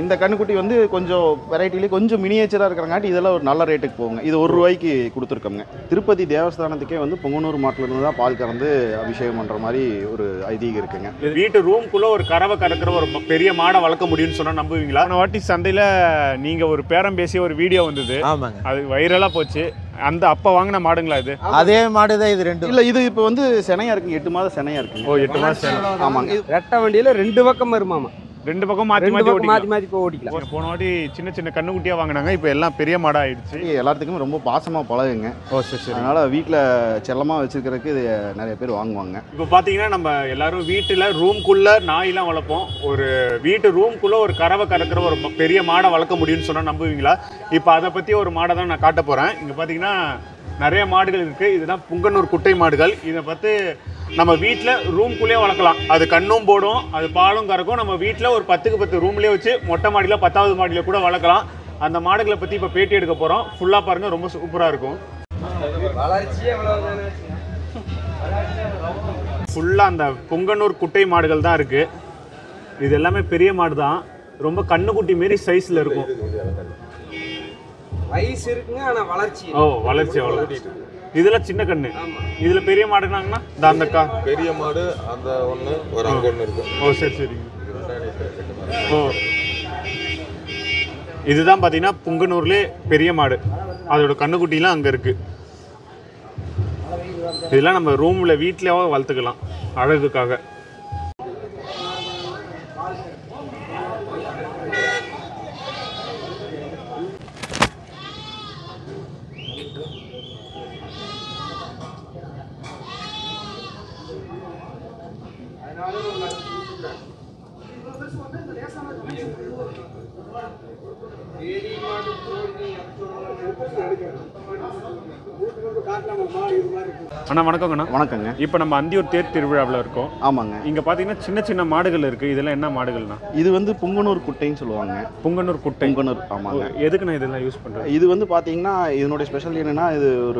இந்த கண்ணுக்குட்டி வந்து கொஞ்சம் வெரைட்டிலே கொஞ்சம் மினியேச்சராக இருக்கிறங்காட்டி இதெல்லாம் ஒரு நல்ல ரேட்டுக்கு போகுங்க இது ஒரு ரூபாய்க்கு கொடுத்துருக்கோங்க திருப்பதி தேவஸ்தானத்துக்கே வந்து பொங்கனூர் மாட்டிலிருந்து தான் பால் கறந்து அபிஷேகம் பண்ணுற மாதிரி ஒரு ஐதீகம் இருக்குங்க வீட்டு ரூம்குள்ள ஒரு கறவை கறக்கிற ஒரு ம- பெரிய மாடை வளர்க்க முடியும்னு சொன்னா நம்புவீங்களா போன வாட்டி சந்தையில நீங்க ஒரு பேரம் பேசிய ஒரு வீடியோ வந்தது ஆமாங்க அது வைரலா போச்சு அந்த அப்ப வாங்கின மாடுங்களா இது அதே மாடு தான் இது ரெண்டும் இல்லை இது இப்போ வந்து செனையாக இருக்குங்க எட்டு மாதம் செனையாக இருக்குங்க ஓ எட்டு மாசம் ஆமாங்க இது ரெட்டை வண்டியில ரெண்டு பக்கம் வருமாமா ரெண்டு பக்கம் மாத்தி ரெண்டு மாத்தி பக்கம் மாத்தி ஓட்டிக்கலாம் மாத்தி போய் ஓட்டிக்கலாம் போன வாட்டி சின்ன சின்ன கண்ணுக்குட்டியா வாங்கினாங்க இப்போ எல்லாம் பெரிய மாடா ஆயிடுச்சு எல்லாத்துக்குமே ரொம்ப பாசமாக பழகுங்க ஓ சரி சரி அதனால் வீட்டில் செல்லமாக வச்சுருக்கிறதுக்கு இது நிறைய பேர் வாங்குவாங்க இப்போ பார்த்தீங்கன்னா நம்ம எல்லாரும் வீட்டில் ரூம்குள்ள நாயெல்லாம் வளர்ப்போம் ஒரு வீட்டு ரூம்குள்ள ஒரு கறவை கறக்கிற ஒரு ம- பெரிய மாடை வளர்க்க முடியும்னு சொன்னா நம்புவீங்களா இப்போ அதை பற்றி ஒரு மாடை தான் நான் காட்ட போகிறேன் இங்கே பார்த்தீங்கன்னா நிறைய மாடுகள் இருக்குது இதுதான் புங்கனூர் குட்டை மாடுகள் இதை பார்த்து நம்ம வீட்டில் ரூம்குள்ளேயே வளர்க்கலாம் அது கண்ணும் போடும் அது பாலும் கறக்கும் நம்ம வீட்டில் ஒரு பத்துக்கு பத்து ரூம்லேயே வச்சு மொட்டை மாடியில் பத்தாவது மாடியில் கூட வளர்க்கலாம் அந்த மாடுகளை பற்றி இப்போ பேட்டி எடுக்க போகிறோம் ஃபுல்லாக பாருங்கள் ரொம்ப சூப்பராக இருக்கும் வளர்ச்சியே எவ்வளவு ஃபுல்லாக அந்த பொங்கனூர் குட்டை மாடுகள் தான் இருக்கு இது எல்லாமே பெரிய மாடு தான் ரொம்ப கண்ணுக்குட்டி மாரி சைஸில் இருக்கும் வயசு இருக்குங்க ஆனா வளர்ச்சி ஓ வளர்ச்சி அவ்வளோ இதெல்லாம் சின்ன கண்ணு இதில் பெரிய மாடுனாங்கன்னா இந்த அந்த கா பெரிய மாடு அந்த ஒன்று ஒரு அங்க ஒன்று இருக்கு ஓ சரி சரிங்க ஓ இதுதான் பார்த்தீங்கன்னா புங்கனூர்லே பெரிய மாடு அதோட கண்ணுக்குட்டிலாம் அங்கே இருக்கு இதெல்லாம் நம்ம ரூமில் வீட்லயாவது வளர்த்துக்கலாம் அழகுக்காக அண்ணா வணக்கங்கண்ணா வணக்கங்க இப்போ நம்ம அந்தியூர் தேர் திருவிழாவில் இருக்கோம் ஆமாங்க இங்கே பார்த்தீங்கன்னா சின்ன சின்ன மாடுகள் இருக்குது இதெல்லாம் என்ன மாடுகள்ண்ணா இது வந்து புங்கனூர் குட்டைன்னு சொல்லுவாங்க புங்கனூர் குட்டை புங்கனூர் ஆமாங்க எதுக்குண்ணா இதெல்லாம் யூஸ் பண்ணுறது இது வந்து பார்த்தீங்கன்னா இதனுடைய ஸ்பெஷல் என்னன்னா இது ஒரு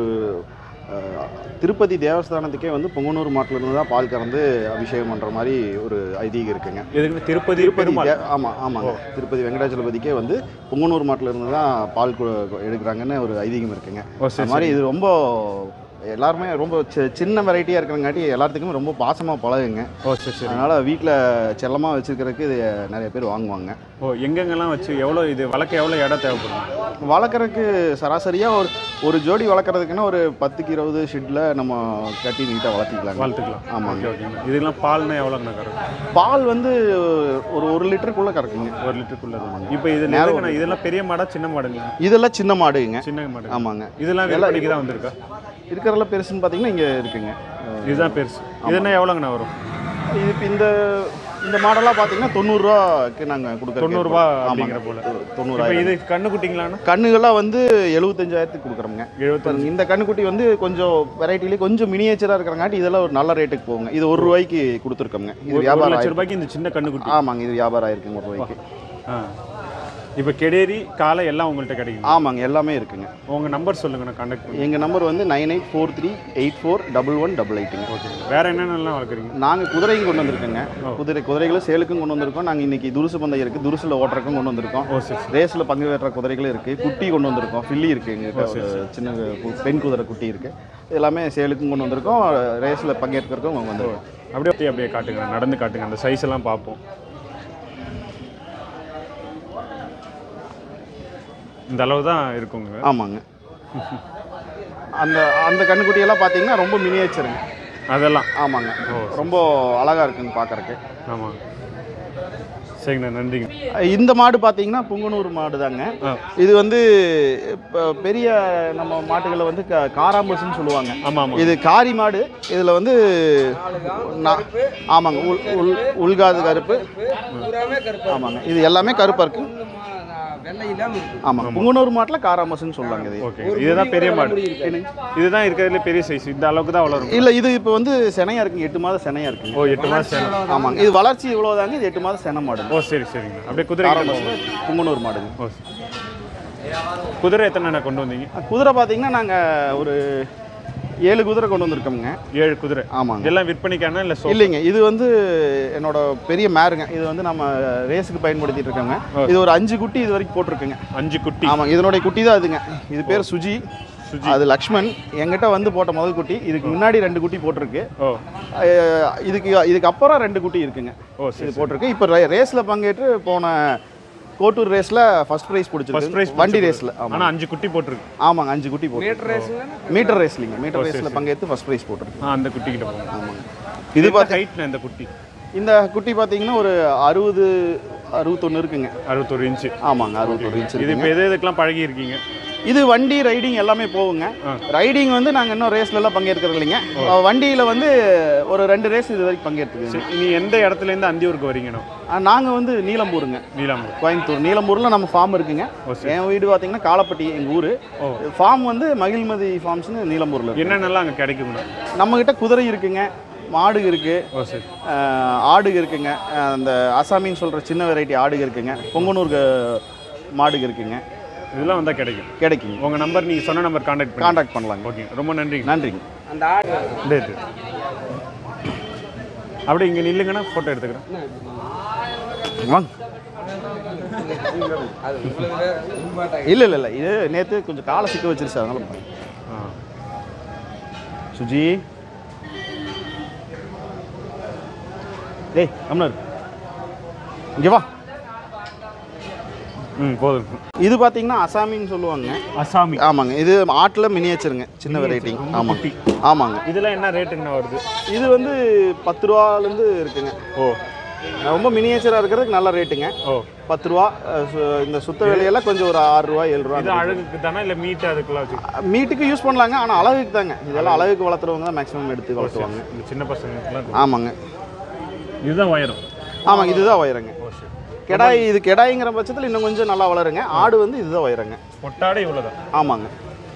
அஹ், திருப்பதி தேவஸ்தானத்துக்கே வந்து பொங்கனூர் மாட்டிலிருந்து தான் பால் கறந்து அபிஷேகம் பண்ணுற மாதிரி ஒரு ஐதீகம் இருக்குங்க எதுக்குன்னு திருப்பதி திருப்பதி பெருமாள் தே- ஆமா ஆமாங்க திருப்பதி வெங்கடாச்சலபதிக்கே வந்து பொங்கனூர் மாட்டிலிருந்து தான் பால் கு- எடுக்கிறாங்கன்னு ஒரு ஐதீகம் இருக்குங்க ஓ சரி அது மாதிரி இது ரொம்ப எல்லாருமே ரொம்ப சி- சின்ன வெரைட்டியாக இருக்கிறங்காட்டி எல்லாத்துக்குமே ரொம்ப பாசமாக பழகுங்க ஓ சரி சரி அதனால் வீட்டில் செல்லமாக வச்சுருக்கிறதுக்கு இது நிறைய பேர் வாங்குவாங்க ஓ எங்கெங்கெல்லாம் வச்சு எவ்வளோ இது வளர்க்க எவ்வளோ இடம் தேவைப்படும் வளர்க்குறதுக்கு சராசரியாக ஒரு ஒரு ஜோடி வளர்க்குறதுக்குன்னா ஒரு பத்துக்கு இருபது ஷெட்டில் நம்ம கட்டி நீட்டாக வளர்த்திக்கலாங்க வளர்த்துக்கலாம் ஆமாங்க ஓகே ஓகேண்ணா இதெல்லாம் பால்னா எவ்வளோங்கண்ணா கறக்கும் பால் வந்து ஒரு ஒரு லிட்டருக்குள்ளே கறக்குங்க ஒரு லிட்டருக்குள்ள இப்போ இது நேரம் நேரம் இதெல்லாம் பெரிய மாடா சின்ன மாடுங்களா இதெல்லாம் சின்ன மாடுங்க சின்ன மாடு ஆமாங்க இதெல்லாம் எல்லாம் விற்பனைக்கு தான் வந்திருக்கா இருக்கிறதுல பெருசுன்னு பார்த்தீங்கன்னா இங்கே இருக்குங்க இதுதான் பெருசு இதெல்லாம் எவ்வளோங்கண்ணா வரும் இது இப்போ இந்த இந்த மாடலாக பார்த்தீங்கன்னா தொண்ணூறுரூவாக்கு நாங்கள் கொடுக்குறோம் தொண்ணூறுரூவா அப்படிங்கிற போல இப்போ தொண்ணூறாயிரம் இது கண்ணு குட்டிங்களாண்ணா கண்ணுகள்லாம் வந்து எழுபத்தஞ்சாயிரத்துக்கு கொடுக்குறோங்க எழுபத்தஞ்சு இந்த கண்ணுக்குட்டி வந்து கொஞ்சம் வெரைட்டிலே கொஞ்சம் மினியேச்சராக இருக்கிறங்காட்டி இதெல்லாம் ஒரு நல்ல ரேட்டுக்கு போகுங்க இது ஒரு ரூபாய்க்கு கொடுத்துருக்கோங்க இது ஒரு வியாபாரம் லட்ச ஆயிருக்கு. ரூபாய்க்கு இந்த சின்ன கண்ணு குட்டி ஆமாங்க இது வியாபாரம் ஆயிருக்குங்க ஒரு ரூபாய்க்கு ஆ இப்போ கெடேரி காலை எல்லாம் உங்கள்கிட்ட கிடைக்கும் ஆமாங்க எல்லாமே இருக்குங்க உங்கள் நம்பர் சொல்லுங்கண்ணா கான்டாக்ட் பண்ணி எங்கள் நம்பர் வந்து nine eight four three eight four double one double எயிட்டுங்க ஓகே வேற என்னென்னலாம் வளர்க்குறீங்க நாங்கள் குதிரையும் கொண்டு வந்திருக்கோங்க ஓ. குதிரை குதிரைகளும் சேலுக்கும் கொண்டு வந்திருக்கோம் நாங்கள் இன்னைக்கு துருசு பந்தயம் இருக்குது துருசில் ஓட்டுறக்கும் கொண்டு வந்திருக்கோம் ஓ சரி சரி ரேஸில் பங்கு பெற்ற குதிரைகளும் இருக்குது குட்டி கொண்டு வந்திருக்கோம் ஃபில்லி இருக்குது எங்ககிட்ட ஓ, சரி, ஒரு சின்ன கு- பெண் குதிரை குட்டி இருக்குது எல்லாமே சேலுக்கும் கொண்டு வந்திருக்கோம் ரேஸில் பங்கேற்கிறதுக்கும் கொண்டு வந்திருக்கோம் அப்படியே அப்படியே காட்டுங்க நடந்து காட்டுங்க அந்த சைஸ் எல்லாம் பார்ப்போம் இந்த அளவு தான் இருக்குங்க ஆமாங்க அந்த அந்த கண்ணுக்குட்டியெல்லாம் பார்த்தீங்கன்னா ரொம்ப மினியேச்சருங்க அதெல்லாம் ஆமாங்க ஓ ரொம்ப அழகாக இருக்குங்க பார்க்கறக்கு ஆமாம் சரிங்கண்ணா நன்றிங்க இந்த மாடு பார்த்தீங்கன்னா புங்கனூர் மாடு தாங்க ஆ இது வந்து இப்போ பெரிய நம்ம மாட்டுகளை வந்து க காராம்பசுன்னு சொல்லுவாங்க ஆமாம் ஆமாம் இது காரி மாடு இதில் வந்து நா- ஆமாங்க உள் உள் உள்காது கருப்பு பூராமே கருப்பா ஆமாங்க இது எல்லாமே கருப்பாக இருக்கு வெள்ளை இல்லாம இருக்கு ஆமாங்க புங்கனூர் மாட்டில் காராம்பசுன்னு சொல்லுவாங்க இது ஓகே இதுதான் பெரிய மாடு இதுதான் இருக்கிறதுல பெரிய சைஸ் இந்த அளவுக்கு தான் வளரும் இல்லை இது இப்போ வந்து செனையாக இருக்குங்க எட்டு மாதம் செனையாக இருக்குங்க ஓ எட்டு மாதம் ஆமாங்க இது வளர்ச்சி இவ்வளோதாங்க இது எட்டு மாதம் செனை மாடுங்க ஓ சரி சரிங்க அப்படியே குதிரை காராம்பசு புங்கனூர் மாடுங்க ஓ சரி. குதிரை எத்தனை கொண்டு வந்தீங்க குதிரை பார்த்தீங்கன்னா நாங்கள் ஒரு ஏழு குதிரை கொண்டு வந்திருக்கோங்க ஏழு குதிரை ஆமாங்க இதெல்லாம் விற்பனைக்கான இல்லை சோ இல்லைங்க இது வந்து என்னோட பெரிய மேருங்க இது வந்து நம்ம ரேஸுக்கு பயன்படுத்திட்டு இருக்கோங்க ஓ. இது ஒரு அஞ்சு குட்டி இது வரைக்கும் போட்டிருக்குங்க அஞ்சு குட்டி ஆமாங்க இதனுடைய குட்டி தான் இதுங்க இது பேர் சுஜி சுஜி அது லக்ஷ்மண் எங்கிட்ட வந்து போட்ட முதல் குட்டி இதுக்கு முன்னாடி ரெண்டு குட்டி போட்டிருக்கு ஓ அஹ் இதுக்கு இதுக்கு அப்புறம் ரெண்டு குட்டி இருக்குங்க ஓ சரி இது போட்டிருக்கு இப்போ ரேஸில் பங்கேற்று போன கோட்டூர் ரேஸில் ஃபர்ஸ்ட் ப்ரைஸ் ஃபர்ஸ்ட் பிடிச்சிருக்கு ப்ரைஸ் வண்டி ரேஸில் ஆமாம் ஆனால் அஞ்சு குட்டி போட்டிருக்கு ஆமாங்க அஞ்சு குட்டி போட்டு மீட்டர் ரேஸுங்க மீட்டர் ரேஸ்லிங்க மீட்டர் ரேஸில் பங்கேற்று ஃபர்ஸ்ட் ப்ரைஸ் போட்டிருக்கு ஆ அந்த குட்டி கிட்ட போகணும் ஆமாங்க இது இது பார்த்து ஹைட்ல இந்த குட்டி இந்த குட்டி பார்த்தீங்கன்னா ஒரு அறுபது அறுபத்தொன்று இருக்குங்க அறுபத்தொரு இன்ச்சு ஆமாங்க அறுபத்தொரு இன்ச் இது இருக்குங்க இப்போ எது எதுக்கெல்லாம் பழகி இருக்கீங்க இது வண்டி ரைடிங் எல்லாமே போகுங்க ஆ. ரைடிங் வந்து நாங்கள் இன்னும் ரேஸ்ல எல்லாம் பங்கேற்கிறது இல்லைங்க வண்டியில் வந்து ஒரு ரெண்டு ரேஸ் இது வரைக்கும் பங்கேற்றுக்குங்க சரி, நீ எந்த இடத்துல இருந்து அந்தியூருக்கு வரீங்கண்ணா நாங்கள் வந்து நீலம்பூருங்க நீலாம்பூர் கோயம்புத்தூர் நீலம்பூரில் நம்ம ஃபார்ம் இருக்குங்க ஓ சரி என் வீடு பார்த்தீங்கன்னா காலப்பட்டி எங்கள் ஊர் ஓ ஃபார்ம் வந்து மகிழ்மதி ஃபார்ம்ஸ்னு நீலம்பூரில் இருக்கு என்னென்னலாம் அங்கே கிடைக்குங்கண்ணா நம்மக்கிட்ட குதிரை இருக்குங்க மாடு இருக்கு ஓ சரி ஆஹ் ஆடுக இருக்குங்க ஆஹ் அந்த அசாமின்னு சொல்கிற சின்ன வெரைட்டி ஆடுக இருக்குங்க பொங்கனூர் க- மாடுக இருக்குங்க இதெல்லாம் வந்தால் கிடைக்கும் கிடைக்குங்க உங்கள் நம்பர் நீங்கள் சொன்ன நம்பர் காண்டாக்ட் பண்ணி காண்டாக்ட் பண்ணலாங்க ஓகே ரொம்ப நன்றிங்க நன்றிங்க அந்த ஆடு டேட்டு அப்படியே இங்கே நில்லுங்கண்ணா ஃபோட்டோ எடுத்துக்கிறேன் வாங்க அது உங்களுக்கு வேற இம்பார்ட்டாக இல்லை இல்லை இல்லை இது நேற்று கொஞ்சம் காலை சிக்க வச்சிருச்சு அதனால போனேன். ஆ சுஜி டேய் கம்னர் இங்கே வா ம் போதும் இது பார்த்தீங்கன்னா அசாமின்னு சொல்லுவாங்க அசாமி ஆமாங்க இது ஆட்டில் மினியேச்சருங்க சின்ன வெரைட்டி ஆமாங்க ஆமாங்க இதெல்லாம் என்ன ரேட்டுங்கண்ணா வருது இது வந்து பத்து ரூபாலேருந்து இருக்குங்க ஓ ரொம்ப மினியேச்சராக இருக்கிறதுக்கு நல்ல ரேட்டுங்க ஓ பத்து ரூபா அஹ், சு- இந்த சுத்த வேலையெல்லாம் கொஞ்சம் ஒரு ஆறு ரூபா ஏழு ரூபா இது அழகுக்கு தானே இல்லை மீட்டு அதுக்கெல்லாம் வச்சு மீட்டுக்கு யூஸ் பண்ணலாங்க ஆனால் அழகுக்கு தாங்க இதெல்லாம் அழகுக்கு வளர்த்துறவங்க தான் மேக்ஸிமம் எடுத்து வளர்த்துவாங்க இந்த சின்ன பசங்களுக்குலாம் ஆமாங்க இதுதான் உயரம் ஆமாங்க இதுதான் வயிறங்க ஓ சரி கெடாய் இது கெடாய்ங்கிற பட்சத்தில் இன்னும் கொஞ்சம் நல்லா வளருங்க ஆடு வந்து இதுதான் வயிறங்க பொட்டாடே இவ்வளோதான் ஆமாங்க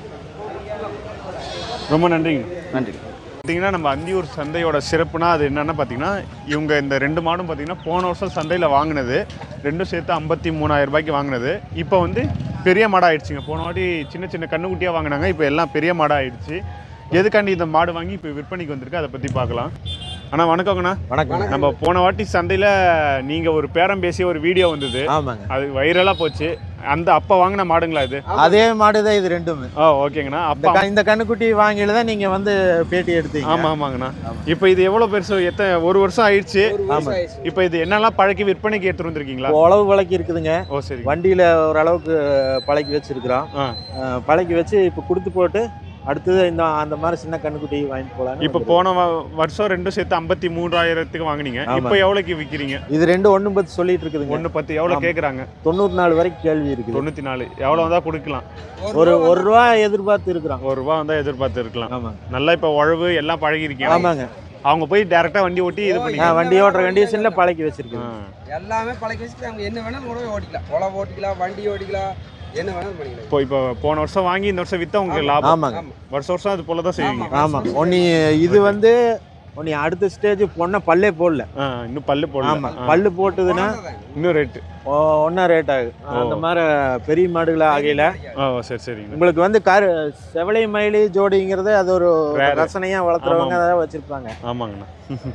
ரொம்ப நன்றிங்க நன்றி பார்த்தீங்கன்னா நம்ம அந்தியூர் சந்தையோட சிறப்புனா அது என்னென்னு பார்த்தீங்கன்னா இவங்க இந்த ரெண்டு மாடும் பார்த்தீங்கன்னா போன வருஷம் சந்தையில் வாங்கினது ரெண்டும் சேர்த்து ஐம்பத்தி மூணாயிரம் ரூபாய்க்கு வாங்கினது இப்போ வந்து பெரிய மாடாக ஆயிடுச்சுங்க போன வாட்டி சின்ன சின்ன கண்ணுக்குட்டியாக வாங்கினாங்க இப்போ எல்லாம் பெரிய மாடாக ஆயிடுச்சு எதுக்காண்டி இந்த மாடு வாங்கி இப்போ விற்பனைக்கு வந்திருக்கு அதை பற்றி பார்க்கலாம் அண்ணா வணக்கங்கண்ணா வணக்கம் நம்ம போன வாட்டி சந்தையில் நீங்கள் ஒரு பேரம் பேசிய ஒரு வீடியோ வந்தது ஆமாங்க அது வைரலாக போச்சு அந்த அப்போ வாங்கின மாடுங்களா இது அதே மாடு தான் இது ரெண்டுமே ஓ ஓகேங்கண்ணா இந்த அப்பா க- இந்த கண்ணுக்குட்டி வாங்கில தான் நீங்க வந்து பேட்டி எடுத்தீங்க ஆமாம் ஆமாங்கண்ணா இப்போ இது எவ்வளோ பெருசு எத்தனை ஒரு வருஷம் ஆயிடுச்சு ஒரு வருஷம் ஆயிடுச்சு இப்போ இது என்னெல்லாம் பழக்கி விற்பனைக்கு எடுத்துட்டு வந்திருக்கீங்களா இப்போ உழவு பழக்கி இருக்குதுங்க ஓ சரி வண்டியில ஓரளவுக்கு பழக்கி வச்சிருக்கிறோம் ஆ அஹ், பழக்கி வச்சு இப்போ கொடுத்து போட்டு அடுத்தது இந்த அந்த மாதிரி சின்ன கண்ணுக்குட்டி வாங்கிட்டு போலாம் இப்போ போன வ- வருஷம் ரெண்டும் சேர்த்து ஐம்பத்தி மூன்றாயிரத்துக்கு வாங்கினீங்க ஆமா. இப்போ எவ்வளோக்கு விற்கிறீங்க இது ரெண்டு ஒண்ணு பத்து சொல்லிட்டு இருக்குதுங்க ஒன்று பத்து எவ்வளோ ஆமா. கேட்குறாங்க தொண்ணூறு நாலு வரைக்கும் கேள்வி இருக்குது தொண்ணூற்றி நாலு எவ்வளோ வந்தால் கொடுக்கலாம் ஒரு ஒரு ரூபா எதிர்பார்த்து இருக்கிறோம் ஒரு ரூபா வந்தால் எதிர்பார்த்து இருக்கலாம் ஆமாங்க நல்லா இப்போ உழவு எல்லாம் பழகிருக்கீங்க ஆமாங்க அவங்க போய் டேரெக்டாக வண்டி ஓட்டி இது பண்ணி நான் வண்டி ஓட்டுற கண்டிஷன்ல பழக்கி வச்சிருக்கேன் எல்லாமே பழக்கி வச்சுட்டு நம்ம என்ன வேணாலும் கூட ஓட்டிக்கலாம் உழவு ஓட்டிக்கலாம் வண்டி ஓட்டிக்கலாம் என்ன வேணாலும் பண்ணிக்கலாம் இப்போ இப்போ போன வருஷம் வாங்கி இந்த வருஷம் வித்தா உங்களுக்கு லாபம் ஆமாங்க ஆமா வருஷம் வருஷம் அது போல தான் செய்வீங்க ஆமா ஒன்னி இது வந்து ஒன்னி அடுத்த ஸ்டேஜ் பொண்ணை பல்லே போடல ஆ இன்னும் பல்லு ஆமா போடலாம் பல்லு போட்டுதுன்னா இன்னும் ரேட்டு ஒன்றா ரேட் ஆகும் அந்த மாதிரி பெரிய மாடுகளை ஆகையில ஆ சரி சரிங்க உங்களுக்கு வந்து கரு செவலை மயிலி ஜோடிங்கிறது அது ஒரு Rare. ரசனையா வளர்த்துறவங்க அதை வச்சிருப்பாங்க ஆமாங்கண்ணா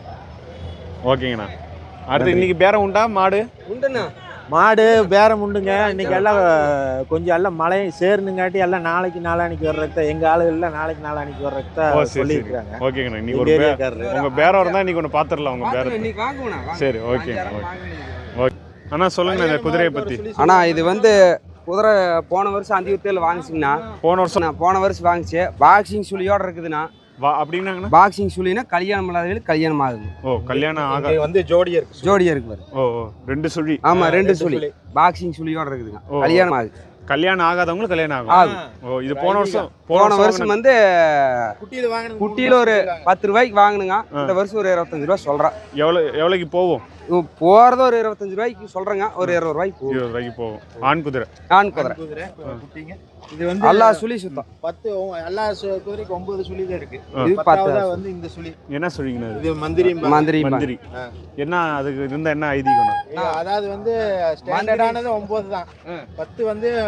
ஓகேங்கண்ணா அடுத்து இன்னைக்கு பேரம் உண்டா மாடு உண்டுண்ணா மாடு பேரம் உண்டுங்க இன்னைக்கு எல்லாம் கொஞ்சம் எல்லாம் மழை சேர்னுங்காட்டி எல்லாம் நாளைக்கு நாளானிக்கு வர்றத எங்க ஆளுகள்ல நாளைக்கு நாளானிக்கு வர்றத ஓ சரி சரி சொல்லியிருக்காங்க ஓகேங்கண்ணா இன்னைக்கு எங்க ஒரு பே- ஏரியாக்காரரு உங்க பேரம் இருந்தா இன்னைக்கு ஒன்று பார்த்துடலாம் உங்க பாத்துக்கலாம், பேரத்தை இன்னைக்கு வாங்குவோண்ணா வாங்க. சரி ஓகே அஞ்சாயிரம் ஓகே வாங்குனீங்க. ஓகே அண்ணா சொல்லுங்க இந்த குதிரையை பத்தி அண்ணா இது வந்து குதிரை போன வருஷம் அந்தியூர்த்தியில் வாங்கிச்சிங்கண்ணா போன வருஷம் நான் போன வருஷம் வாங்கிச்சு பாக்ஸிங் சுழியோட இருக்குதுண்ணா வா அப்படின்னாங்கண்ணா பாக்ஸிங் சுழினா கல்யாணம் இல்லாதவங்களுக்கு கல்யாணம் ஆகுது ஓ கல்யாணம் ஆகா வந்து ஜோடியா இருக்கு ஜோடியா இருக்கு பாரு ஓ ஓ ரெண்டு சுழி ஆமா ரெண்டு ரெண்டு சுழி சுழி. பாக்ஸிங் சுழியோட இருக்குதுங்க ஓ. கல்யாணம் ஆகுது கல்யாணம் ஆகாதவங்களுக்கு கல்யாணம் ஆகும் ஆகும் ஓ இது போன வருஷம் போன வருஷம் வந்து குட்டியில வாங்கினது குட்டியில ஒரு பத்து ரூபாய்க்கு வாங்கினுங்க இந்த வருஷம் ஒரு இருபத்தஞ்சு ரூபா சொல்றேன் எவ்வளோ எவ்வளோக்கு போவோம் இவ போறது ஒரு இருபத்தஞ்சு ரூபாய்க்கு சொல்றேங்க ஒரு இருபது ரூபாய்க்கு போகும் இருபது ரூபாய்க்கு போவோம் ஆண் குதிரை ஆண் குதிரை குதிரை குட்டிங்க இது வந்து எல்லா சுழி சுத்தம் பத்து எல்லா சு- குதிரைக்கு ஒன்பது சுழி தான் இருக்கு இது பத்தாவதா பத்து வந்து இந்த சுழி என்ன சொல்றீங்கண்ணா இது இது மந்திரி மந்திரி மந்திரி என்ன அதுக்கு இருந்த என்ன ஐதீகம் அதாவது வந்து ஸ்டாண்டர்டானது ஒன்பது தான் பத்து வந்து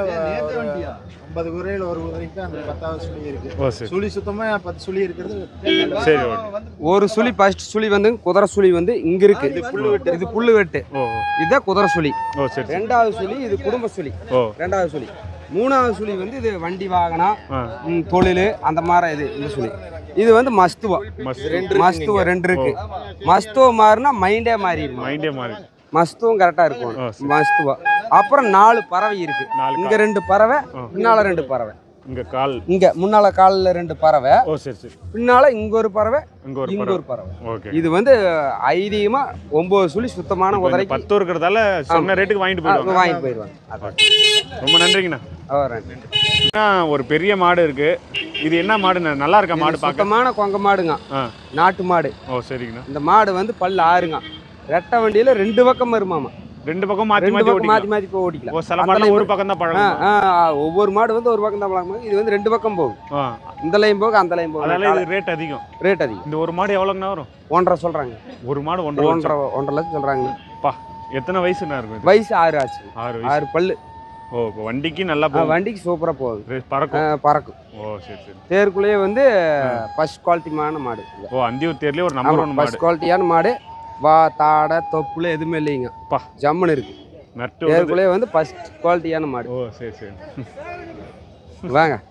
ஐம்பது குறையில் ஒரு குதிரைக்கு அந்த பத்தாவது சுழி இருக்கு ஓ சரி சுழி சுத்தமா பத்து சுழி இருக்கிறது சரி ஓகே ஒரு சுழி ஃபர்ஸ்ட் சுழி வந்து குதிரை சுழி வந்து இங்க இருக்கு இது புல்லு வெட்டு இது புல்லு வெட்டு ஓ இதுதான் குதிரை சுழி ஓ சரி சரி ரெண்டாவது சுழி இது குடும்ப சுழி ஓ ரெண்டாவது சுழி மூணாவது சுழி வந்து இது வண்டி வாகனம் ஆ ம், தொழில் அந்த மாதிரி இது இந்த சுழி இது வந்து மஸ்துவம் மஸ்ட் மஸ்துவம் ரெண்டு இருக்கு மஸ்துவம் மாறினா மைண்டே மாறிடுமா மைண்டே மாறி மஸ்துவம் கரெக்டா ஆ, இருக்கும் சரி. மஸ்துவம் அப்புறம் நாலு பறவை இருக்கு நாலு இங்க ரெண்டு பறவை ஆ. பின்னால ரெண்டு பறவை இங்க கால் இங்க முன்னால காலில் ரெண்டு பறவை ஓ சரி சரி பின்னால இங்க ஒரு பறவை இங்க ஒரு இங்க படம் ஒரு பறவை ஓகே இது வந்து ஐதீகமா ஒன்பது சுழி சுத்தமான இப்போ இந்த குதிரைக்கு பத்து இருக்கிறதால சொன்ன ரேட்டுக்கு வாங்கிட்டு ஆ, போயிடுவாங்க வாங்கிட்டு போயிடுவாங்க அதான் ரொம்ப நன்றிங்கண்ணா அதான் அண்ணா, ஒரு பெரிய மாடு இருக்கு இது என்ன மாடுண்ணா நல்லா இருக்கா மாடு இது பார்க்க சுத்தமான கொங்க மாடுங்க ஆ நாட்டு மாடு ஓ சரிங்கண்ணா இந்த மாடு வந்து பல்லு ஆறுங்க ரெட்டை வண்டியில ரெண்டு பக்கம் வருமாமா ரெண்டு பக்கம் மாத்தி ரெண்டு மாத்தி பக்கம் மாத்தி ஓட்டிக்கலாம் மாத்தி போய் ஓட்டிக்கலாம் ஓ சில அந்த மாடுல line ஒரு பக்கம் தான் ஆ, பழகும் ஆ, ஆ, ஒவ்வொரு மாடு வந்து ஒரு பக்கம் தான் பழகும் இது வந்து ரெண்டு பக்கம் போகும் ஆ இந்த லைன் போக அந்த லைன் அதனால போகும் இது ரேட் அதிகம் ரேட் அதிகம் இந்த ஒரு மாடு எவ்வளோங்கண்ணா வரும் ஒன்றரை சொல்றாங்க ஒரு மாடு ஒன்றரை ஒன்றரை லட்சம் ஒன்றரை லட்சம் சொல்றாங்க பா எத்தனை வயசுண்ணா இருக்கும் இது வயசு ஆறு ஆச்சு ஆறு வயசு ஆறு பல்லு ஓ இப்போ வண்டிக்கு நல்லா ஆ, போகும் வண்டிக்கு சூப்பரா போகுது ரே- ஆ, பறக்கும் பறக்கும் ஓ சரி சரி தேருக்குள்ளேயே வந்து ஃபர்ஸ்ட் குவாலிட்டியான மாடு ஓ அந்தியூர் தேர்லயே ஒரு நம்பர் ஒன் மாடு ஃபர்ஸ்ட் குவாலிட்டியான மாடு வா தாடை தொப்புல எதுவுமே இல்லைங்க பா. ஜம்முன்னு இருக்கு நட்டு வருது. தேருக்குள்ளேயே வந்து ஃபர்ஸ்ட் குவாலிட்டியான மாடு ஓ சரி சரி வாங்க